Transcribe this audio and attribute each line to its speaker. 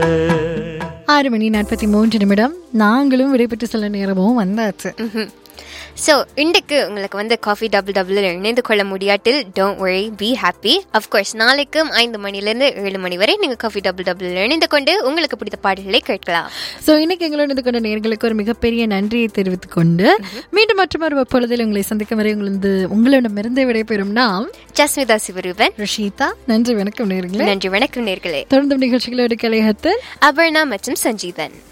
Speaker 1: ஆறு மணி நாற்பத்தி மூன்று நிமிடம் நாங்களும் விடைபெற்று செல்ல நேரமும் வந்தாச்சு
Speaker 2: ஸோ இன்றைக்கு உங்களுக்கு வந்து காஃபி டபுள் டபுள் இணைந்து கொள்ள முடியாட்டில் don't worry be happy of course நாளைக்கும் ஐந்து மணிலேருந்து ஏழு மணி வரை நீங்கள் காஃபி டபுள் டபுள் இணைந்து கொண்டு உங்களுக்கு பிடித்த பாடல்களை கேட்கலாம்
Speaker 1: ஸோ இன்னைக்கு எங்களோட இது கொண்ட நேர்களுக்கு ஒரு மிகப்பெரிய நன்றியை தெரிவித்துக் கொண்டு மீண்டும் மற்றொரு பொழுதில் உங்களை சந்திக்கும் வரை உங்களது உங்களிடமிருந்து விடைபெறும் நாம்
Speaker 2: ஜஸ்மிதா சிவரூபன்
Speaker 1: ரஷீதா நன்றி வணக்கம் நேர்களே
Speaker 2: நன்றி வணக்கம் நேர்களே
Speaker 1: தொடர்ந்து நிகழ்ச்சிகளோடு கலையகத்தில்
Speaker 2: அபர்ணா மற்றும் சஞ்சீதன்